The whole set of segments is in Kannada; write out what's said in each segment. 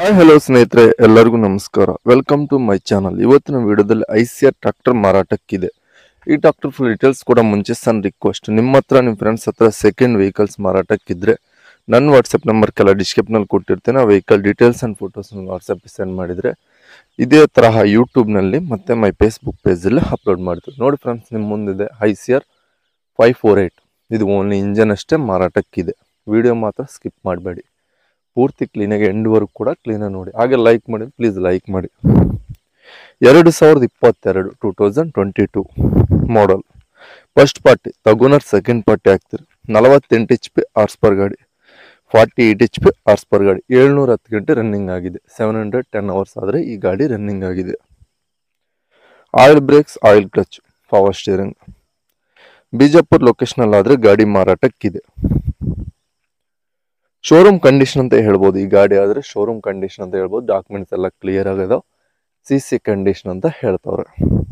ಹಾಯ್ ಹಲೋ ಸ್ನೇಹಿತರೆ ಎಲ್ಲರಿಗೂ ನಮಸ್ಕಾರ ವೆಲ್ಕಮ್ ಟು ಮೈ ಚಾನಲ್ ಇವತ್ತಿನ ವಿಡಿಯೋದಲ್ಲಿ ಐ ಸಿ ಆರ್ ಟ್ರಾಕ್ಟರ್ ಮಾರಾಟಕ್ಕಿದೆ ಈ ಟ್ರಾಕ್ಟರ್ ಫುಲ್ ಡೀಟೇಲ್ಸ್ ಕೂಡ ಮುಂಚೆ ಸಣ್ಣ ರಿಕ್ವೆಸ್ಟ್ ನಿಮ್ಮ ಹತ್ರ ನಿಮ್ಮ ಫ್ರೆಂಡ್ಸ್ ಹತ್ರ ಸೆಕೆಂಡ್ ವೆಹಿಕಲ್ಸ್ ಮಾರಾಟಕ್ಕಿದ್ರೆ ನನ್ನ ವಾಟ್ಸಪ್ ನಂಬರ್ ಕೆಲ ಡಿಸ್ಕ್ರಿಪ್ನಲ್ಲಿ ಕೊಟ್ಟಿರ್ತೇನೆ ಆ ವೆಹಿಕಲ್ ಡೀಟೇಲ್ಸ್ ಆ್ಯಂಡ್ ಫೋಟೋಸ್ ವಾಟ್ಸಪ್ಗೆ ಸೆಂಡ್ ಮಾಡಿದರೆ ಇದೇ ತರಹ ಯೂಟ್ಯೂಬ್ನಲ್ಲಿ ಮತ್ತು ಮೈ ಫೇಸ್ಬುಕ್ ಪೇಜಲ್ಲಿ ಅಪ್ಲೋಡ್ ಮಾಡ್ತೀವಿ ನೋಡಿ ಫ್ರೆಂಡ್ಸ್ ನಿಮ್ಮ ಮುಂದಿದೆ I C R five four eight ಇದು ಓನ್ಲಿ ಇಂಜನ್ ಅಷ್ಟೇ ಮಾರಾಟಕ್ಕಿದೆ ವಿಡಿಯೋ ಮಾತ್ರ ಸ್ಕಿಪ್ ಮಾಡಬೇಡಿ ಪೂರ್ತಿ ಕ್ಲೀನಾಗಿ ಎಂಡ್ವರೆಗೂ ಕೂಡ ಕ್ಲೀನಾಗಿ ನೋಡಿ ಹಾಗೆ ಲೈಕ್ ಮಾಡಿ ಪ್ಲೀಸ್ ಲೈಕ್ ಮಾಡಿ ಎರಡು ಸಾವಿರದ ಇಪ್ಪತ್ತೆರಡು two thousand twenty two model first party ತಗೋನರ್ ಸೆಕೆಂಡ್ ಪಾರ್ಟಿ ಹಾಕ್ತೀರಿ ನಲವತ್ತೆಂಟು ಎಚ್ ಪಿ ಆರ್ಸ್ ಪರ್ ಗಾಡಿ forty eight H P hours per ಗಾಡಿ ಏಳ್ನೂರ ಹತ್ತು ಗಂಟೆ ರನ್ನಿಂಗ್ ಆಗಿದೆ ಸೆವೆನ್ ಹಂಡ್ರೆಡ್ ಟೆನ್ ಅವರ್ಸ್ ಆದರೆ ಈ ಗಾಡಿ ರನ್ನಿಂಗ್ ಆಗಿದೆ oil brakes oil clutch power steering Bijapur ಲೊಕೇಶನಲ್ಲಿ ಆದರೆ ಗಾಡಿ ಮಾರಾಟಕ್ಕಿದೆ ಶೋರೂಮ್ ಕಂಡೀಷನ್ ಅಂತ ಹೇಳ್ಬೋದು ಈ ಗಾಡಿ ಆದರೆ ಶೋರೂಮ್ ಕಂಡೀಷನ್ ಅಂತ ಹೇಳ್ಬೋದು ಡಾಕ್ಯುಮೆಂಟ್ಸ್ ಎಲ್ಲ ಕ್ಲಿಯರ್ ಆಗದ ಸಿ ಸಿ ಕಂಡೀಷನ್ ಅಂತ ಹೇಳ್ತವ್ರೆ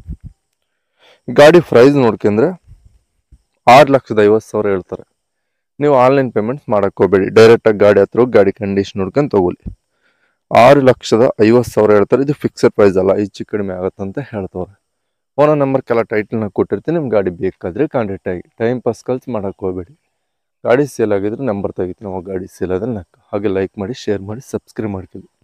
ಗಾಡಿ ಪ್ರೈಸ್ ನೋಡ್ಕೊಂಡ್ರೆ ಆರು ಲಕ್ಷದ ಐವತ್ತು ಸಾವಿರ ಹೇಳ್ತಾರೆ ನೀವು ಆನ್ಲೈನ್ ಪೇಮೆಂಟ್ಸ್ ಮಾಡಕ್ ಹೋಗ್ಬೇಡಿ ಡೈರೆಕ್ಟಾಗಿ ಗಾಡಿ ಹತ್ರ ಹೋಗಿ ಗಾಡಿ ಕಂಡೀಷನ್ ನೋಡ್ಕೊಂಡು ತಗೊಳ್ಳಿ ಆರು ಲಕ್ಷದ ಐವತ್ತು ಸಾವಿರ ಹೇಳ್ತಾರೆ ಇದು ಫಿಕ್ಸೆಡ್ ಪ್ರೈಸ್ ಅಲ್ಲ ಹೆಚ್ಚು ಕಡಿಮೆ ಆಗುತ್ತಂತ ಹೇಳ್ತವ್ರೆ ಓನರ್ ನಂಬರ್ ಕೆಲ ಟೈಟಲ್ನ ಕೊಟ್ಟಿರ್ತೀನಿ ನಿಮ್ಮ ಗಾಡಿ ಬೇಕಾದರೆ ಕಾಂಟ್ಯಾಕ್ಟ್ ಆಗಿ ಟೈಮ್ ಪಾಸ್ ಕಲ್ಸ್ ಮಾಡಕ್ಕೆ ಹೋಗ್ಬೇಡಿ ಗಾಡಿ ಸೇಲ್ ಆಗಿದ್ರೆ ನಂಬರ್ ತೆಗಿತೀನಿ ನಾವು ಗಾಡಿ ಸೇಲ್ ಆದ್ರೆ ನಕ್ಕ ಹಾಗೆ ಲೈಕ್ ಮಾಡಿ ಶೇರ್ ಮಾಡಿ ಸಬ್ಸ್ಕ್ರೈಬ್ ಮಾಡ್ಕೊಳ್ಳಿ